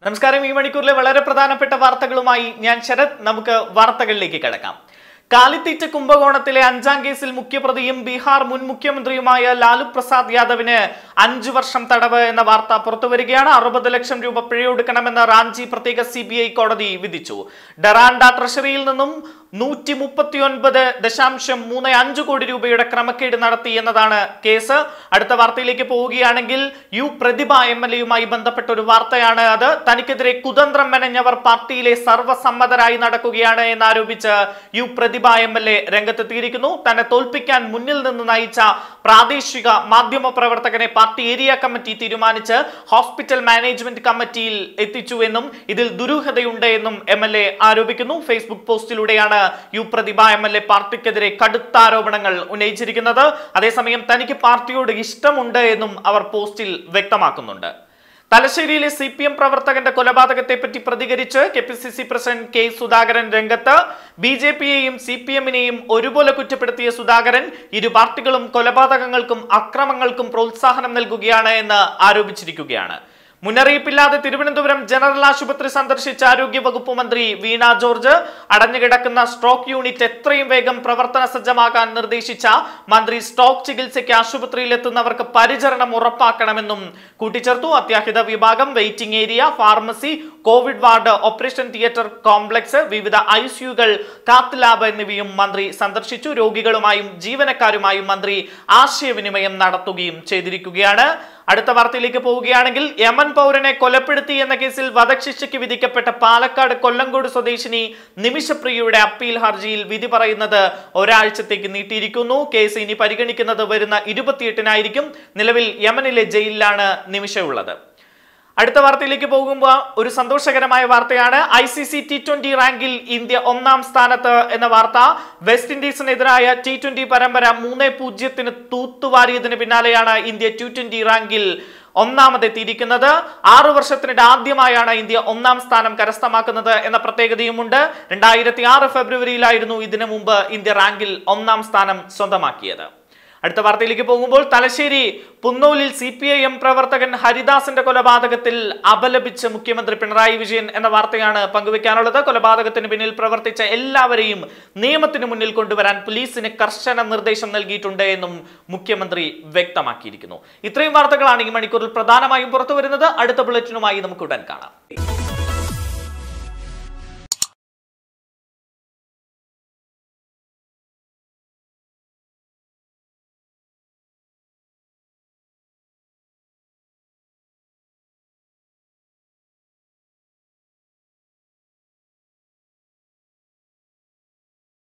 നമസ്കാരം ഈ മണിക്കൂറിലെ വളരെ പ്രധാനപ്പെട്ട വാർത്തകളുമായി ഞാൻ ശരത് നമുക്ക് വാർത്തകളിലേക്ക് കിടക്കാം കാലിത്തീറ്റ കുംഭകോണത്തിലെ അഞ്ചാം കേസിൽ മുഖ്യപ്രതിയും ബീഹാർ മുൻ മുഖ്യമന്ത്രിയുമായ ലാലു പ്രസാദ് യാദവിന് അഞ്ചു വർഷം തടവ് എന്ന വാർത്ത പുറത്തുവരികയാണ് അറുപത് ലക്ഷം രൂപ പിഴയൊടുക്കണമെന്ന് റാഞ്ചി പ്രത്യേക സി കോടതി വിധിച്ചു ഡെറാൻഡ ട്രഷറിയിൽ നിന്നും നൂറ്റി മുപ്പത്തി ഒൻപത് ദശാംശം മൂന്ന് അഞ്ച് കോടി രൂപയുടെ ക്രമക്കേട് നടത്തി എന്നതാണ് കേസ് അടുത്ത വാർത്തയിലേക്ക് പോവുകയാണെങ്കിൽ യു പ്രതിഭ എം എൽ എയുമായി ബന്ധപ്പെട്ട ഒരു വാർത്തയാണ് അത് തനിക്കെതിരെ കുതന്ത്രം മെനഞ്ഞവർ പാർട്ടിയിലെ സർവ്വസമ്മതരായി നടക്കുകയാണ് എന്നാരോപിച്ച് U Prathibha M L A രംഗത്തെത്തിയിരിക്കുന്നു തന്നെ തോൽപ്പിക്കാൻ മുന്നിൽ നിന്ന് നയിച്ച പ്രാദേശിക മാധ്യമ പ്രവർത്തകനെ പാർട്ടി ഏരിയ കമ്മിറ്റി തീരുമാനിച്ച് ഹോസ്പിറ്റൽ മാനേജ്മെന്റ് കമ്മിറ്റിയിൽ എത്തിച്ചു എന്നും ഇതിൽ ദുരൂഹതയുണ്ട് എന്നും എം എൽ എ ആരോപിക്കുന്നു ഫേസ്ബുക്ക് പോസ്റ്റിലൂടെയാണ് U Prathibha M L A പാർട്ടിക്കെതിരെ കടുത്ത ആരോപണങ്ങൾ ഉന്നയിച്ചിരിക്കുന്നത് അതേസമയം തനിക്ക് പാർട്ടിയോട് ഇഷ്ടമുണ്ട് എന്നും അവർ പോസ്റ്റിൽ വ്യക്തമാക്കുന്നുണ്ട് തലശ്ശേരിയിലെ സി പി എം പ്രവർത്തകന്റെ കൊലപാതകത്തെ പറ്റി പ്രതികരിച്ച് K P C C president K Sudhakaran രംഗത്ത് ബി ജെ പിയെയും സി പി എമ്മിനെയും ഒരുപോലെ കുറ്റപ്പെടുത്തിയ സുധാകരൻ ഇരു പാർട്ടികളും കൊലപാതകങ്ങൾക്കും അക്രമങ്ങൾക്കും പ്രോത്സാഹനം നൽകുകയാണ് എന്ന് ആരോപിച്ചിരിക്കുകയാണ് മുന്നറിയിപ്പില്ലാതെ തിരുവനന്തപുരം ജനറൽ ആശുപത്രി സന്ദർശിച്ച ആരോഗ്യ വകുപ്പ് മന്ത്രി വീണ ജോർജ് അടഞ്ഞുകിടക്കുന്ന സ്ട്രോക്ക് യൂണിറ്റ് എത്രയും വേഗം പ്രവർത്തന സജ്ജമാക്കാൻ നിർദ്ദേശിച്ച മന്ത്രി സ്ട്രോക്ക് ചികിത്സയ്ക്ക് ആശുപത്രിയിൽ എത്തുന്നവർക്ക് പരിചരണം ഉറപ്പാക്കണമെന്നും കൂട്ടിച്ചേർത്തു അത്യാഹിത വിഭാഗം waiting area pharmacy Covid ward operation theatre complex വിവിധ ഐ സിയുകൾ കാത്ത് ലാബ് എന്നിവയും മന്ത്രി സന്ദർശിച്ചു രോഗികളുമായും ജീവനക്കാരുമായും മന്ത്രി ആശയവിനിമയം നടത്തുകയും ചെയ്തിരിക്കുകയാണ് അടുത്ത വാർത്തയിലേക്ക് പോവുകയാണെങ്കിൽ യമൻ പൗരനെ കൊലപ്പെടുത്തി എന്ന കേസിൽ വധശിക്ഷയ്ക്ക് വിധിക്കപ്പെട്ട പാലക്കാട് കൊല്ലങ്കോട് സ്വദേശിനി നിമിഷപ്രിയയുടെ അപ്പീൽ ഹർജിയിൽ വിധി പറയുന്നത് ഒരാഴ്ചത്തേക്ക് നീട്ടിയിരിക്കുന്നു കേസ് ഇനി പരിഗണിക്കുന്നത് വരുന്ന ഇരുപത്തിയെട്ടിനായിരിക്കും നിലവിൽ യമനിലെ ജയിലിലാണ് നിമിഷ ഉള്ളത് അടുത്ത വാർത്തയിലേക്ക് പോകുമ്പോൾ ഒരു സന്തോഷകരമായ വാർത്തയാണ് I C C T twenty റാങ്കിൽ ഇന്ത്യ ഒന്നാം സ്ഥാനത്ത് എന്ന വാർത്ത വെസ്റ്റ് ഇൻഡീസിനെതിരായ ടി ട്വന്റി പരമ്പര മൂന്ന് പൂജ്യത്തിന് തൂത്തുവാരിയതിന് പിന്നാലെയാണ് ഇന്ത്യ ടി ട്വന്റി റാങ്കിൽ ഒന്നാമതെത്തിയിരിക്കുന്നത് ആറു വർഷത്തിനിടെ ആദ്യമായാണ് ഇന്ത്യ ഒന്നാം സ്ഥാനം കരസ്ഥമാക്കുന്നത് എന്ന പ്രത്യേകതയുമുണ്ട് രണ്ടായിരത്തി ആറ് ഫെബ്രുവരിയിലായിരുന്നു ഇതിനു മുമ്പ് ഇന്ത്യ റാങ്കിൽ ഒന്നാം സ്ഥാനം സ്വന്തമാക്കിയത് അടുത്ത വാർത്തയിലേക്ക് പോകുമ്പോൾ തലശ്ശേരി പുന്നൂലിൽ സി പി ഐ എം പ്രവർത്തകൻ ഹരിദാസിന്റെ കൊലപാതകത്തിൽ അപലപിച്ച് മുഖ്യമന്ത്രി പിണറായി വിജയൻ എന്ന വാർത്തയാണ് പങ്കുവെക്കാനുള്ളത് കൊലപാതകത്തിന് പിന്നിൽ പ്രവർത്തിച്ച എല്ലാവരെയും നിയമത്തിന് മുന്നിൽ കൊണ്ടുവരാൻ പോലീസിന് കർശന നിർദ്ദേശം നൽകിയിട്ടുണ്ട് എന്നും മുഖ്യമന്ത്രി വ്യക്തമാക്കിയിരിക്കുന്നു ഇത്രയും വാർത്തകളാണ് ഈ മണിക്കൂറിൽ പ്രധാനമായും പുറത്തു വരുന്നത് അടുത്ത ബുള്ളറ്റിനുമായി നമുക്ക് ഉടൻ കാണാം